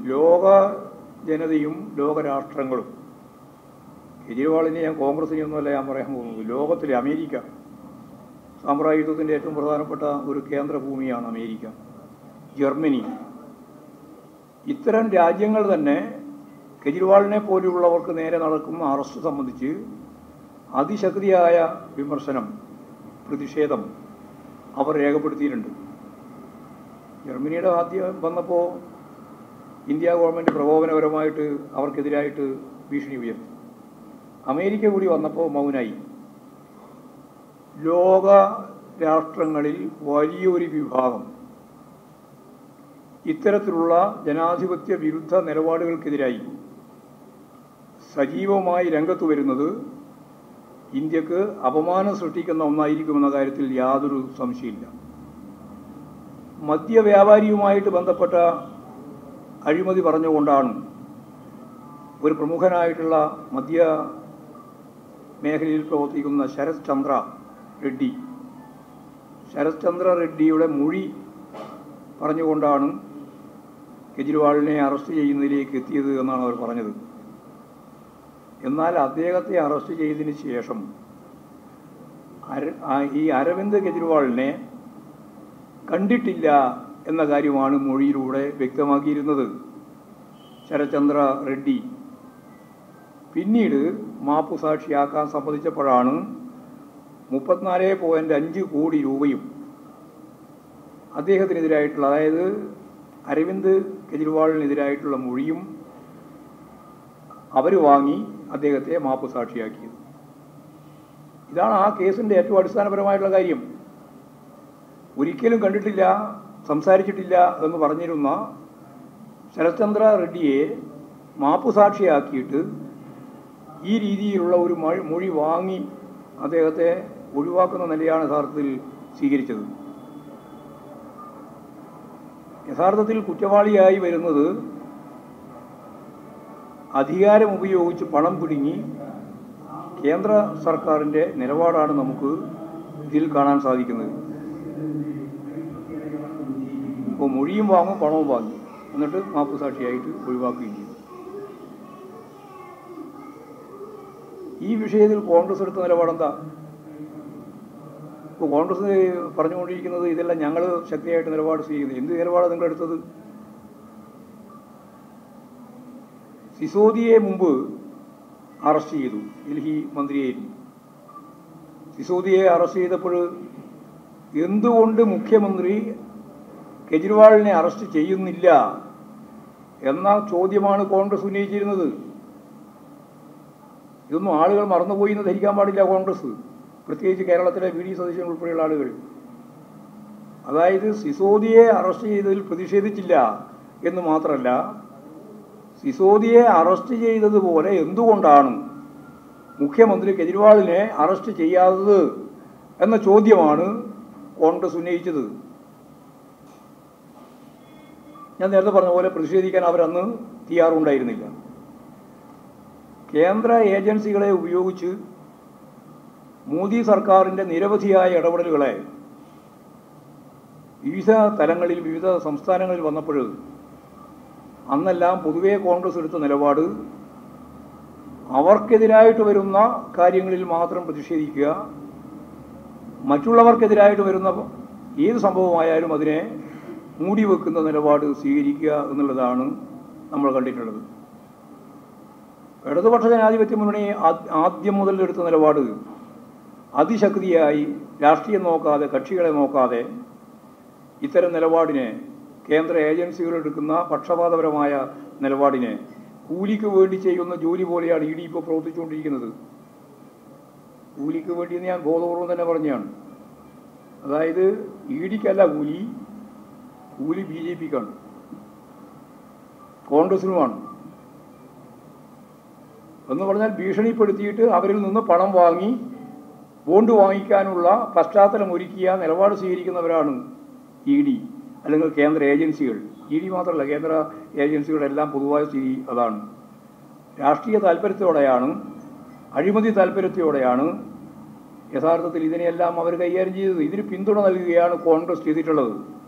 ലോക ജനതയും ലോകരാഷ്ട്രങ്ങളും കെജ്രിവാളിനെ ഞാൻ കോൺഗ്രസിനെയൊന്നുമല്ല ഞാൻ പറയാൻ പോകുന്നത് ലോകത്തിലെ അമേരിക്ക സാമ്രാജ്യത്വത്തിൻ്റെ ഏറ്റവും പ്രധാനപ്പെട്ട ഒരു കേന്ദ്ര ഭൂമിയാണ് അമേരിക്ക ജർമ്മനി ഇത്തരം രാജ്യങ്ങൾ തന്നെ കെജ്രിവാളിനെ പോലെയുള്ളവർക്ക് നേരെ നടക്കുന്ന അറസ്റ്റ് സംബന്ധിച്ച് അതിശക്തിയായ വിമർശനം പ്രതിഷേധം അവർ രേഖപ്പെടുത്തിയിട്ടുണ്ട് ജർമ്മനിയുടെ ആദ്യം വന്നപ്പോൾ ഇന്ത്യ ഗവൺമെൻറ് പ്രകോപനപരമായിട്ട് അവർക്കെതിരായിട്ട് ഭീഷണി ഉയർത്തി അമേരിക്ക കൂടി വന്നപ്പോൾ മൗനായി ലോക രാഷ്ട്രങ്ങളിൽ വലിയൊരു വിഭാഗം ഇത്തരത്തിലുള്ള ജനാധിപത്യ വിരുദ്ധ നിലപാടുകൾക്കെതിരായി സജീവമായി രംഗത്ത് വരുന്നത് ഇന്ത്യക്ക് അപമാനം സൃഷ്ടിക്കുന്ന ഒന്നായിരിക്കുമെന്ന കാര്യത്തിൽ യാതൊരു സംശയമില്ല മദ്യവ്യാപാരിയുമായിട്ട് ബന്ധപ്പെട്ട അഴിമതി പറഞ്ഞുകൊണ്ടാണ് ഒരു പ്രമുഖനായിട്ടുള്ള മദ്യ മേഖലയിൽ പ്രവർത്തിക്കുന്ന ശരത് ചന്ദ്ര റെഡ്ഡി ശരത് ചന്ദ്ര റെഡ്ഡിയുടെ മൊഴി പറഞ്ഞുകൊണ്ടാണ് കെജ്രിവാളിനെ അറസ്റ്റ് ചെയ്യുന്നതിലേക്ക് എത്തിയത് എന്നാണ് അവർ പറഞ്ഞത് എന്നാൽ അദ്ദേഹത്തെ അറസ്റ്റ് ചെയ്തതിന് ശേഷം അര ആ- ഈ അരവിന്ദ് കെജ്രിവാളിനെ കണ്ടിട്ടില്ല എന്ന കാര്യമാണ് മൊഴിയിലൂടെ വ്യക്തമാക്കിയിരുന്നത് ശരത്ചന്ദ്ര റെഡ്ഡി പിന്നീട് മാപ്പ് സാക്ഷിയാക്കാൻ സമ്മതിച്ചപ്പോഴാണ് മുപ്പത്തിനാല് പോയിൻ്റ് അഞ്ച് കോടി രൂപയും അദ്ദേഹത്തിനെതിരായിട്ടുള്ള അതായത് അരവിന്ദ് കെജ്രിവാളിനെതിരായിട്ടുള്ള മൊഴിയും അവർ വാങ്ങി അദ്ദേഹത്തെ മാപ്പ് സാക്ഷിയാക്കിയത് ഇതാണ് ആ കേസിൻ്റെ ഏറ്റവും അടിസ്ഥാനപരമായിട്ടുള്ള കാര്യം ഒരിക്കലും കണ്ടിട്ടില്ല സംസാരിച്ചിട്ടില്ല എന്ന് പറഞ്ഞിരുന്ന ശരത്ചന്ദ്ര റെഡ്ഡിയെ മാപ്പ് സാക്ഷിയാക്കിയിട്ട് ഈ രീതിയിലുള്ള ഒരു മൊഴി മൊഴി വാങ്ങി അദ്ദേഹത്തെ ഒഴിവാക്കുന്ന നിലയാണ് യഥാർത്ഥത്തിൽ സ്വീകരിച്ചത് യഥാർത്ഥത്തിൽ കുറ്റവാളിയായി വരുന്നത് അധികാരം ഉപയോഗിച്ച് പണം പിടുങ്ങി കേന്ദ്ര സർക്കാരിൻ്റെ നിലപാടാണ് നമുക്ക് ഇതിൽ കാണാൻ സാധിക്കുന്നത് ഇപ്പോൾ മൊഴിയും വാങ്ങും പണവും വാങ്ങി എന്നിട്ട് മാപ്പ് സാക്ഷിയായിട്ട് ഒഴിവാക്കുകയും ചെയ്തു ഈ വിഷയത്തിൽ കോൺഗ്രസ് എടുത്ത നിലപാടെന്താ ഇപ്പോൾ കോൺഗ്രസ് പറഞ്ഞുകൊണ്ടിരിക്കുന്നത് ഇതെല്ലാം ഞങ്ങൾ ശക്തിയായിട്ട് നിലപാട് സ്വീകരിക്കുന്നത് എന്ത് നിലപാടാണ് നിങ്ങൾ എടുത്തത് സിസോദിയെ മുമ്പ് അറസ്റ്റ് ചെയ്തു ഡൽഹി മന്ത്രിയായിരുന്നു സിസോദിയെ അറസ്റ്റ് ചെയ്തപ്പോൾ എന്തുകൊണ്ട് മുഖ്യമന്ത്രി കെജ്രിവാളിനെ അറസ്റ്റ് ചെയ്യുന്നില്ല എന്ന ചോദ്യമാണ് കോൺഗ്രസ് ഉന്നയിച്ചിരുന്നത് ഇതൊന്നും ആളുകൾ മറന്നുപോയി എന്ന് ധരിക്കാൻ പാടില്ല കോൺഗ്രസ് പ്രത്യേകിച്ച് കേരളത്തിലെ വി ഡി സതീശൻ ഉൾപ്പെടെയുള്ള ആളുകൾ അതായത് സിസോദിയെ അറസ്റ്റ് ചെയ്തതിൽ പ്രതിഷേധിച്ചില്ല എന്ന് മാത്രമല്ല സിസോദിയെ അറസ്റ്റ് ചെയ്തതുപോലെ എന്തുകൊണ്ടാണ് മുഖ്യമന്ത്രി കെജ്രിവാളിനെ അറസ്റ്റ് ചെയ്യാത്തത് എന്ന ചോദ്യമാണ് കോൺഗ്രസ് ഉന്നയിച്ചത് ഞാൻ നേരത്തെ പറഞ്ഞ പോലെ പ്രതിഷേധിക്കാൻ അവരന്ന് തയ്യാറുണ്ടായിരുന്നില്ല കേന്ദ്ര ഏജൻസികളെ ഉപയോഗിച്ച് മോദി സർക്കാരിൻ്റെ നിരവധിയായ ഇടപെടലുകളെ വിവിധ തലങ്ങളിൽ വിവിധ സംസ്ഥാനങ്ങളിൽ വന്നപ്പോൾ അന്നെല്ലാം പൊതുവേ കോൺഗ്രസ് എടുത്ത നിലപാട് അവർക്കെതിരായിട്ട് വരുന്ന കാര്യങ്ങളിൽ മാത്രം പ്രതിഷേധിക്കുക മറ്റുള്ളവർക്കെതിരായിട്ട് വരുന്ന ഏത് സംഭവമായാലും അതിനെ മൂടി വെക്കുന്ന നിലപാട് സ്വീകരിക്കുക എന്നുള്ളതാണ് നമ്മൾ കണ്ടിട്ടുള്ളത് ഇടതുപക്ഷ ജനാധിപത്യ മുന്നണി ആ- ആദ്യം മുതൽ എടുത്ത നിലപാട് അതിശക്തിയായി രാഷ്ട്രീയം നോക്കാതെ കക്ഷികളെ നോക്കാതെ ഇത്തരം നിലപാടിനെ കേന്ദ്ര ഏജൻസികൾ എടുക്കുന്ന പക്ഷപാതപരമായ നിലപാടിനെ കൂലിക്ക് വേണ്ടി ചെയ്യുന്ന ജോലി പോലെയാണ് ഇ ഡി ഇപ്പോൾ പ്രവർത്തിച്ചുകൊണ്ടിരിക്കുന്നത് കൂലിക്ക് വേണ്ടി എന്ന് ഞാൻ ബോധപൂർവം തന്നെ പറഞ്ഞതാണ് അതായത് ഇ ഡിക്കല്ല കൂലി കൂലി ബി ജെ പിക്കാണ് കോൺഗ്രസിനുമാണ് എന്ന് പറഞ്ഞാൽ ഭീഷണിപ്പെടുത്തിയിട്ട് അവരിൽ നിന്ന് പണം വാങ്ങി ബോണ്ട് വാങ്ങിക്കാനുള്ള പശ്ചാത്തലം ഒരുക്കിയ നിലപാട് സ്വീകരിക്കുന്നവരാണ് ഇ ഡി അല്ലെങ്കിൽ കേന്ദ്ര ഏജൻസികൾ ഇ ഡി മാത്രമല്ല കേന്ദ്ര ഏജൻസികളുടെ എല്ലാം പൊതുവായ സ്ഥിതി അതാണ് രാഷ്ട്രീയ താല്പര്യത്തോടെയാണ് അഴിമതി താല്പര്യത്തോടെയാണ് യഥാർത്ഥത്തിൽ ഇതിനെയെല്ലാം അവർ കൈകാര്യം ചെയ്തത് ഇതിന് പിന്തുണ നൽകുകയാണ് കോൺഗ്രസ് ചെയ്തിട്ടുള്ളത്